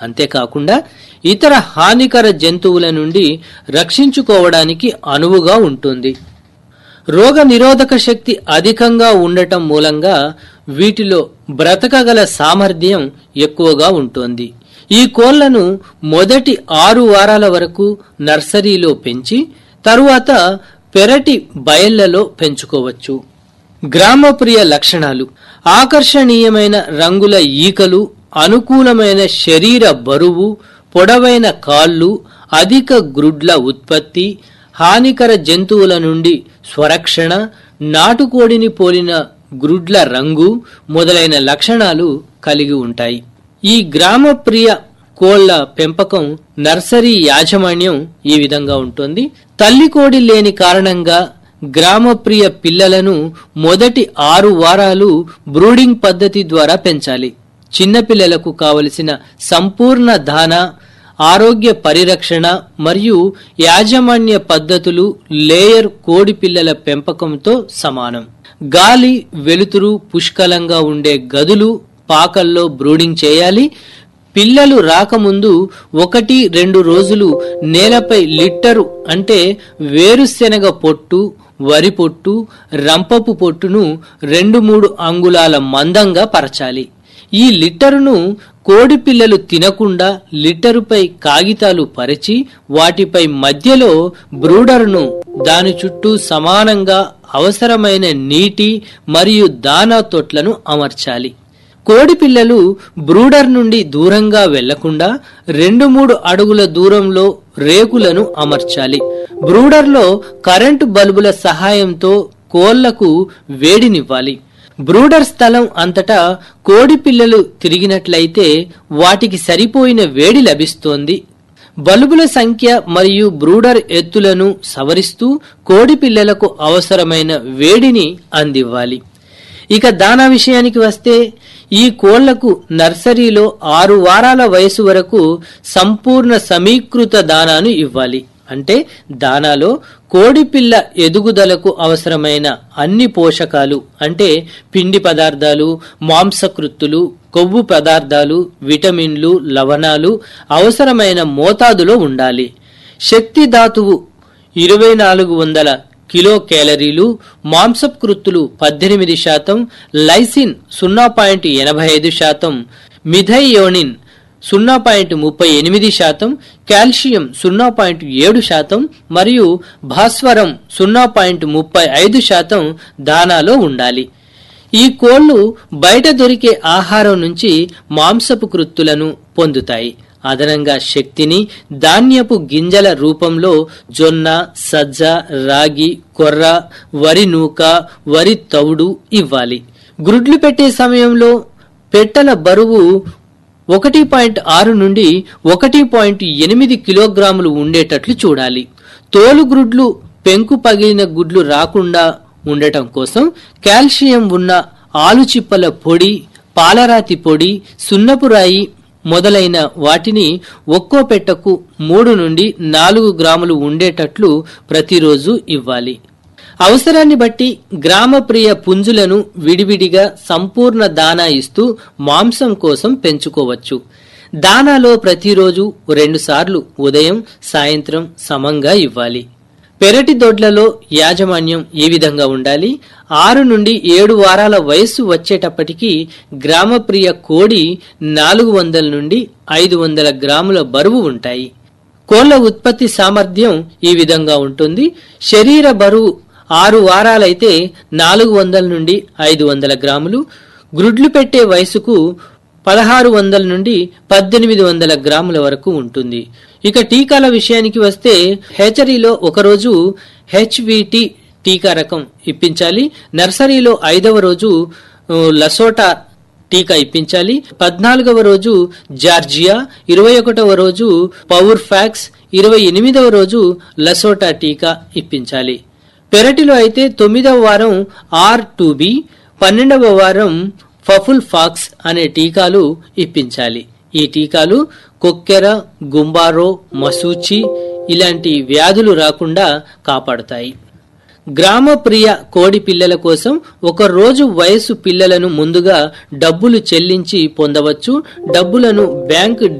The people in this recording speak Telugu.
అంతేకాకుండా ఇతర హానికర జంతువుల నుండి రక్షించుకోవడానికి అనువుగా ఉంటుంది రోగ నిరోధక శక్తి అధికంగా ఉండటం మూలంగా వీటిలో బ్రతకగల సామర్థ్యం ఎక్కువగా ఉంటుంది ఈ కోళ్లను మొదటి ఆరు వారాల వరకు నర్సరీలో పెంచి తరువాత పెరటి బయళ్లలో పెంచుకోవచ్చు గ్రామప్రియ లక్షణాలు ఆకర్షణీయమైన రంగుల ఈకలు అనుకూలమైన శరీర బరువు పొడవైన కాళ్ళు అధిక గ్రుడ్ల ఉత్పత్తి హానికర జంతువుల నుండి స్వరక్షణ నాటుకోడిని పోలిన గ్రుడ్ల రంగు మొదలైన లక్షణాలు కలిగి ఉంటాయి ఈ గ్రామప్రియ కోళ్ల పెంపకం నర్సరీ యాజమాన్యం ఈ విధంగా ఉంటుంది తల్లి కోడి లేని కారణంగా గ్రామప్రియ పిల్లలను మొదటి ఆరు వారాలు బ్రూడింగ్ పద్ధతి ద్వారా పెంచాలి చిన్నపిల్లలకు కావలసిన సంపూర్ణ దాన ఆరోగ్య పరిరక్షణ మరియు యాజమాన్య పద్ధతులు లేయర్ కోడి పిల్లల పెంపకంతో సమానం గాలి వెలుతురు పుష్కలంగా ఉండే గదులు పాకల్లో బ్రూడింగ్ చేయాలి పిల్లలు రాకముందు ఒకటి రెండు రోజులు నేలపై లిట్టరు అంటే వేరుశెనగ పొట్టు వరి పొట్టు రంపపు పొట్టును రెండు మూడు అంగుళాల మందంగా పరచాలి ఈ లిట్టరును కోడి పిల్లలు తినకుండా లిట్టరుపై కాగితాలు పరిచి వాటిపై మధ్యలో బ్రూడర్ను దాని చుట్టూ సమానంగా అవసరమైన నీటి మరియు దానా తొట్లను అమర్చాలి కోడి పిల్లలు బ్రూడర్ నుండి దూరంగా వెళ్లకుండా రెండు మూడు అడుగుల దూరంలో రేకులను అమర్చాలి బ్రూడర్లో కరెంటు బల్బుల సహాయంతో కోళ్లకు వేడినివ్వాలి బ్రూడర్ స్థలం అంతటా కోడి పిల్లలు తిరిగినట్లయితే వాటికి సరిపోయిన వేడి లభిస్తోంది బల్బుల సంఖ్య మరియు బ్రూడర్ ఎత్తులను సవరిస్తూ కోడి పిల్లలకు అవసరమైన వేడిని అందివ్వాలి ఇక దానా విషయానికి వస్తే ఈ కోళ్లకు నర్సరీలో ఆరు వారాల వయసు వరకు సంపూర్ణ సమీకృత దానాను ఇవ్వాలి అంటే దానాలో కోడిపిల్ల ఎదుగుదలకు అవసరమైన అన్ని పోషకాలు అంటే పిండి పదార్థాలు మాంసకృత్తులు కొవ్వు పదార్థాలు విటమిన్లు లవణాలు అవసరమైన మోతాదులో ఉండాలి శక్తి ధాతువు ఇరవై నాలుగు వందల కిలో క్యాలరీలు మాంసకృత్తులు పద్దెనిమిది శాతం లైసిన్ సున్నా పాయింట్ ఎనభై ఐదు శాతం మిథైయోనిన్ సున్నా పాయింట్ ముప్పై ఎనిమిది శాతం కాల్షియం సున్నా పాయింట్ ఏడు శాతం మరియు భాస్వరం సున్నా పాయింట్ ముప్పై ఐదు శాతం దానాలో ఉండాలి ఈ కోళ్లు బయట దొరికే ఆహారం నుంచి మాంసపు కృత్తులను పొందుతాయి అదనంగా శక్తిని ధాన్యపు గింజల రూపంలో జొన్న సజ్జ రాగి కొర్ర వరి నూక వరి తవుడు ఇవ్వాలి గ్రుడ్లు పెట్టే సమయంలో పెట్టల బరువు ఒకటి పాయింట్ ఆరు నుండి ఒకటి పాయింట్ ఎనిమిది కిలోగ్రాములు ఉండేటట్లు చూడాలి తోలు గ్రుడ్లు పెంకు పగిలిన గుడ్లు రాకుండా ఉండటం కోసం కాల్షియం ఉన్న ఆలుచిప్పల పొడి పాలరాతి పొడి సున్నపు రాయి మొదలైన వాటిని ఒక్కో పెట్టకు మూడు నుండి నాలుగు గ్రాములు ఉండేటట్లు ప్రతిరోజు ఇవ్వాలి అవసరాన్ని బట్టి గ్రామప్రియ పుంజులను విడివిడిగా సంపూర్ణ దానా ఇస్తూ మాంసం కోసం పెంచుకోవచ్చు దానాలో ప్రతిరోజు రెండుసార్లు ఉదయం సాయంత్రం సమంగా ఇవ్వాలి పెరటి దొడ్లలో యాజమాన్యం ఏ విధంగా ఉండాలి ఆరు నుండి ఏడు వారాల వయస్సు వచ్చేటప్పటికి గ్రామప్రియ కోడి నాలుగు వందల నుండి ఐదు వందల గ్రాముల బరువు ఉంటాయి కోళ్ల ఉత్పత్తి సామర్థ్యం ఈ విధంగా ఉంటుంది శరీర బరువు ఆరు వారాలైతే నాలుగు వందల నుండి ఐదు వందల గ్రాములు గ్రుడ్లు పెట్టే వయసుకు పదహారు వందల నుండి పద్దెనిమిది వందల గ్రాముల వరకు ఉంటుంది ఇక టీకాల విషయానికి వస్తే హెచరీలో ఒకరోజు హెచ్విటి టీకా రకం ఇప్పించాలి నర్సరీలో ఐదవ రోజు ఆ, లసోటా టీకా ఇప్పించాలి పద్నాలుగవ రోజు జార్జియా ఇరవై ఒకటవ రోజు పవర్ ఫ్యాక్స్ ఇరవై ఎనిమిదవ రోజు లసోటా టీకా ఇప్పించాలి పెరటిలో అయితే తొమ్మిదవ వారం ఆర్ టూ బి పన్నెండవ వారం ఫఫుల్ ఫాక్స్ అనే టీకాలు ఇప్పించాలి ఈ టీకాలు కొక్కెర గుంబారో మసూచి ఇలాంటి వ్యాధులు రాకుండా కాపాడుతాయి గ్రామ ప్రియ కోడి పిల్లల కోసం ఒక రోజు వయసు పిల్లలను ముందుగా డబ్బులు చెల్లించి పొందవచ్చు డబ్బులను బ్యాంక్